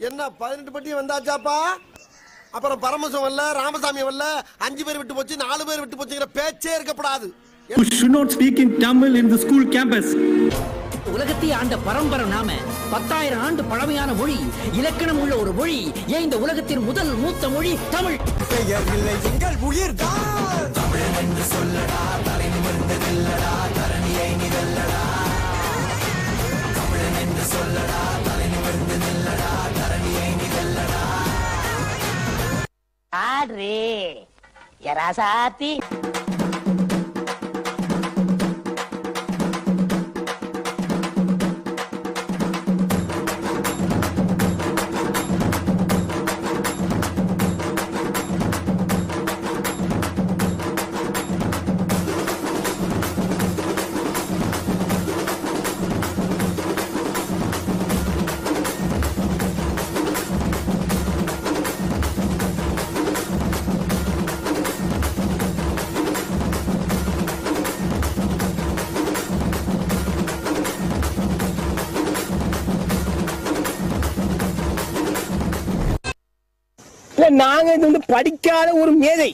என்ன பதினெட்டு பட்டி வந்தாச்சாப்பா அப்புறம் பரமசம் வரல ராமசாமி வரல அஞ்சு பேர் விட்டு போச்சு நாலு பேர் விட்டு போச்சுங்கிற பேச்சே இருக்கப்படாது who should not speak in Tamil in the school campus. உலகத்தை ஆண்ட பரம்பரை நாம பத்தாயிரம் ஆண்டு பழமையான மொழி இலக்கணம் உள்ள ஒரு மொழி ஏன் இந்த உலகத்தின் முதல் மூத்த மொழி தமிழ் பெயர் இல்லை எங்கள் உயிர் தான் ஆட்ரே எராசாத்தி இல்ல நாங்க இது வந்து படிக்காத ஒரு மேதை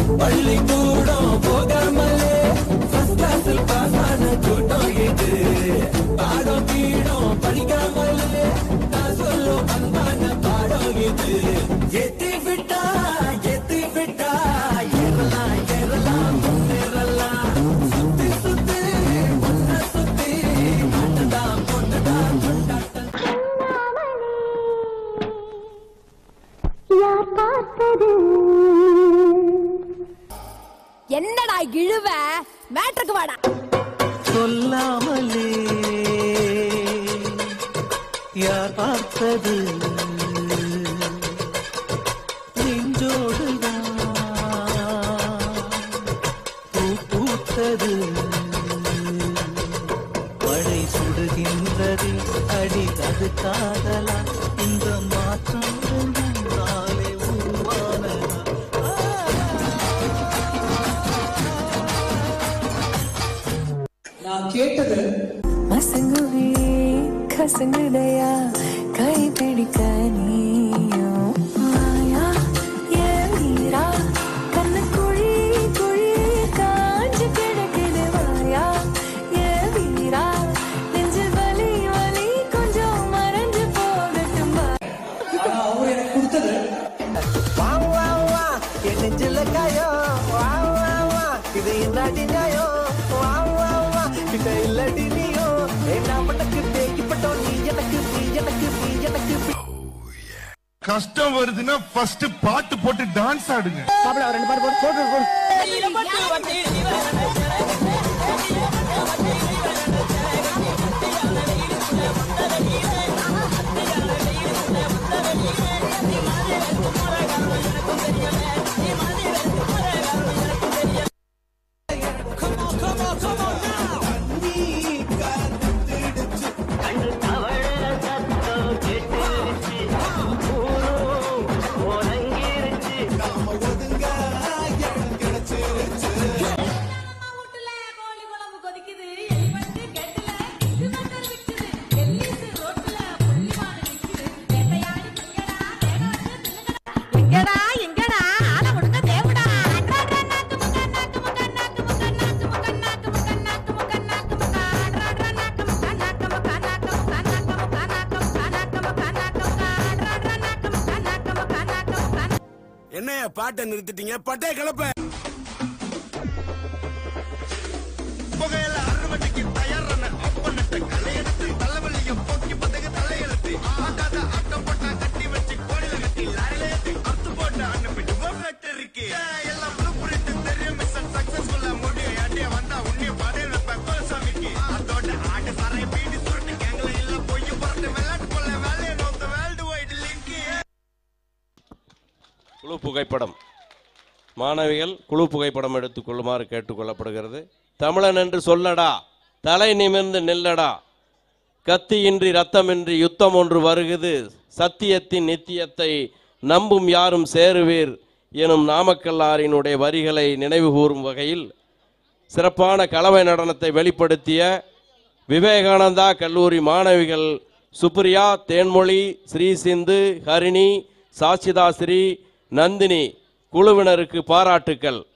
என்னடா இழுவ மேட்ருக்கு வாடா சொல்லாமலே யார் பார்த்தது நெஞ்சோடுதான் பூ பூத்தது மழை சுடுகின்றது அடி அது காதலா இந்த மாற்றம் நாளே உருவானதா மசங்குவே கசங்குதையா கை பிடிக்க நீயும் மாயா ஏன் வீரா கண்ணு குழி குழி காஞ்சு கிடக்குது வாயா ஏன் வீரா நெஞ்சில் வலி வலி கொஞ்சம் மறைஞ்சு போகட்டும் வா. வா வா வா என் நெஞ்சில காயம் வா வா வா இது என்னடி நியாயம் வா வா வா கிட்ட இல்லடி நீயோ என்ன பட்டக்கு தேக்கிப்பட்டோம் நீ எனக்கு நீ எனக்கு நீ எனக்கு கஷ்டம் வருதுன்னா ஃபர்ஸ்ட் பாட்டு போட்டு டான்ஸ் ஆடுங்க மாப்பிள்ள ரெண்டு பாட்டு போட்டு போட்டு போட்டு எங்கடா எங்கடா ஆள விடுங்க தேவடா என்னைய பாட்டை நிறுத்திட்டீங்க பட்டே கிளப்ப புகையில அறுவடைக்கு தயாரான அப்பனத்தை கலையெடுத்து தலைவலிய போக்கி பதக தலையெழுத்து ஆகாத அட்டம் போட்டா கட்டி வச்சு கோடில கட்டி லாரில ஏத்தி அத்து போட்டு அனுப்பிட்டு ஃபேக்டரிக்கு எல்லாம் ப்ளூ பிரிண்ட் தெரியும் மிஷன் சக்சஸ்ஃபுல்லா முடியும் அடிய வந்தா உன்னிய பாதையில் வைப்பேன் கோலசாமிக்கு அதோட ஆட்டு சரை பீடி சுருட்டு கேங்கல இல்ல பொய்ய புரட்டு விளையாட்டு போல வேலையை நோத்த வேர்ல்டு வைடு லிங்க் குழு புகைப்படம் மாணவிகள் குழு புகைப்படம் எடுத்துக் கொள்ளுமாறு கேட்டுக்கொள்ளப்படுகிறது தமிழன் என்று சொல்லடா தலை நிமிர்ந்து நில்லடா கத்தியின்றி ரத்தமின்றி யுத்தம் ஒன்று வருகுது சத்தியத்தின் நித்தியத்தை நம்பும் யாரும் சேருவீர் எனும் நாமக்கல்லாரினுடைய வரிகளை நினைவு கூறும் வகையில் சிறப்பான கலவை நடனத்தை வெளிப்படுத்திய விவேகானந்தா கல்லூரி மாணவிகள் சுப்ரியா தேன்மொழி ஸ்ரீ சிந்து ஹரிணி சாச்சிதாஸ்ரீ நந்தினி குழுவினருக்கு பாராட்டுக்கள்